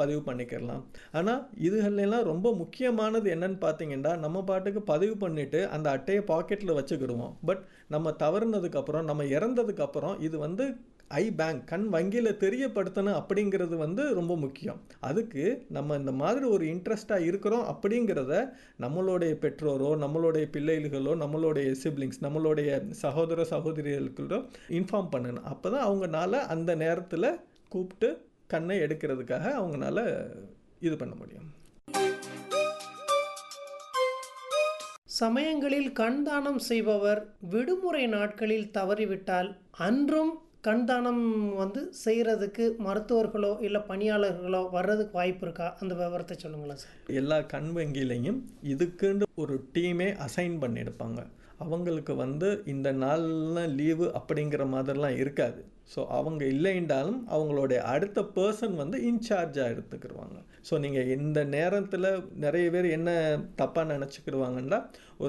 பதிவு பண்ணிக்கிறலாம் ஆனால் இதுகளெல்லாம் ரொம்ப முக்கியமானது என்னன்னு பார்த்தீங்கன்னா நம்ம பாட்டுக்கு பதிவு பண்ணிட்டு அந்த அட்டையை பாக்கெட்டில் வச்சுக்கிடுவோம் பட் நம்ம தவறுனதுக்கப்புறம் நம்ம இறந்ததுக்கப்புறம் இது வந்து ஐ பேங்க் கண் வங்கியில் தெரியப்படுத்தணும் அப்படிங்கிறது வந்து ரொம்ப முக்கியம் அதுக்கு நம்ம இந்த மாதிரி ஒரு இன்ட்ரெஸ்டாக இருக்கிறோம் அப்படிங்கிறத நம்மளுடைய பெற்றோரோ நம்மளுடைய பிள்ளைகளோ நம்மளுடைய சிப்ளிங்ஸ் நம்மளுடைய சகோதர சகோதரிகளுக்கோ இன்ஃபார்ம் பண்ணணும் அப்போ தான் அவங்கனால அந்த நேரத்தில் கூப்பிட்டு கண்ணை எடுக்கிறதுக்காக அவங்கனால இது பண்ண முடியும் சமயங்களில் கண் தானம் செய்பவர் விடுமுறை நாட்களில் தவறிவிட்டால் அன்றும் கண் தானம் வந்து செய்கிறதுக்கு மருத்துவர்களோ இல்லை பணியாளர்களோ வர்றதுக்கு வாய்ப்பு இருக்கா அந்த விவரத்தை சொல்லுங்களேன் சார் எல்லா கண் வங்கியிலையும் இதுக்குன்னு ஒரு டீமே அசைன் பண்ணியிருப்பாங்க அவங்களுக்கு வந்து இந்த நாளில் லீவு அப்படிங்கிற மாதிரிலாம் இருக்காது ஸோ அவங்க இல்லைன்றாலும் அவங்களுடைய அடுத்த பர்சன் வந்து இன்சார்ஜாக எடுத்துக்கிடுவாங்க ஸோ நீங்கள் இந்த நேரத்தில் நிறைய பேர் என்ன தப்பாக நினச்சிக்கிடுவாங்கன்னா ஒரு